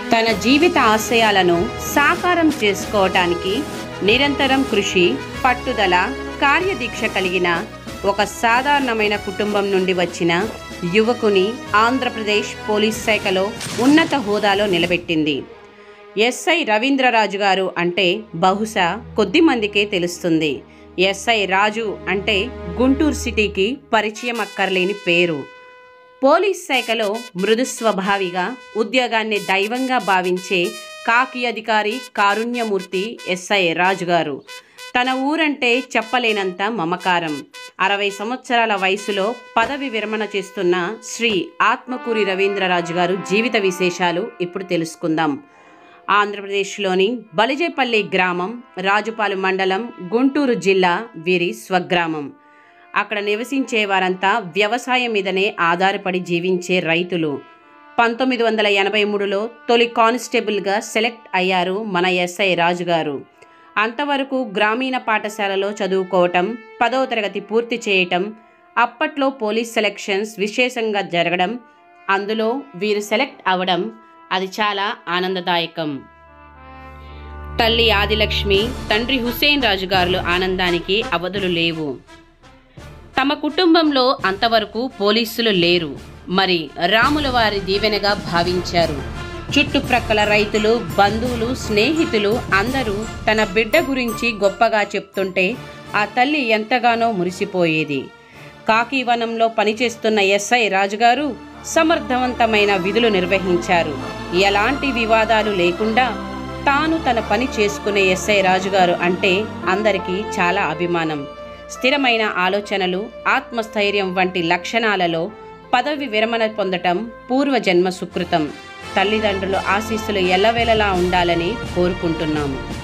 తన జీవిత ఆశయాలను సాకారం చేసుకోవటానికి నిరంతరం కృషి పట్టుదల కార్యదీక్ష కలిగిన ఒక సాధారణమైన కుటుంబం నుండి వచ్చిన యువకుని ఆంధ్రప్రదేశ్ పోలీస్ శాఖలో ఉన్నత హోదాలో నిలబెట్టింది ఎస్ఐ రవీంద్రరాజు గారు అంటే బహుశా కొద్ది మందికే తెలుస్తుంది ఎస్ఐ రాజు అంటే గుంటూరు సిటీకి పరిచయం అక్కర్లేని పేరు పోలీస్ శాఖలో మృదు స్వభావిగా ఉద్యోగాన్ని దైవంగా భావించే కాకి అధికారి కారుణ్యమూర్తి ఎస్ఐ రాజు గారు తన ఊరంటే చెప్పలేనంత మమకారం అరవై సంవత్సరాల వయసులో పదవి విరమణ చేస్తున్న శ్రీ ఆత్మకూరి రవీంద్రరాజు గారు జీవిత విశేషాలు ఇప్పుడు తెలుసుకుందాం ఆంధ్రప్రదేశ్లోని బలిజేపల్లి గ్రామం రాజుపాలు మండలం గుంటూరు జిల్లా వీరి స్వగ్రామం అక్కడ నివసించే వారంతా వ్యవసాయం మీదనే ఆధారపడి జీవించే రైతులు పంతొమ్మిది వందల ఎనభై మూడులో తొలి కానిస్టేబుల్గా సెలెక్ట్ అయ్యారు మన ఎస్ఐ రాజు గారు అంతవరకు గ్రామీణ పాఠశాలలో చదువుకోవటం పదవ తరగతి పూర్తి చేయటం అప్పట్లో పోలీస్ సెలక్షన్స్ విశేషంగా జరగడం అందులో వీరు సెలెక్ట్ అవ్వడం అది చాలా ఆనందదాయకం తల్లి ఆదిలక్ష్మి తండ్రి హుస్సేన్ రాజు గారుల ఆనందానికి అవధులు లేవు తమ కుటుంబంలో అంతవరకు పోలీసులు లేరు మరి రాముల వారి దీవెనగా భావించారు చుట్టుప్రక్కల రైతులు బంధువులు స్నేహితులు అందరూ తన బిడ్డ గురించి గొప్పగా చెప్తుంటే ఆ తల్లి ఎంతగానో మురిసిపోయేది కాకివనంలో పనిచేస్తున్న ఎస్ఐ రాజుగారు సమర్థవంతమైన విధులు నిర్వహించారు ఎలాంటి వివాదాలు లేకుండా తాను తన పని చేసుకునే ఎస్ఐ రాజుగారు అంటే అందరికీ చాలా అభిమానం స్థిరమైన ఆలోచనలు ఆత్మస్థైర్యం వంటి లక్షణాలలో పదవి విరమణ పొందటం పూర్వజన్మ సుకృతం తల్లిదండ్రులు ఆశీస్సులు ఎల్లవేళలా ఉండాలని కోరుకుంటున్నాము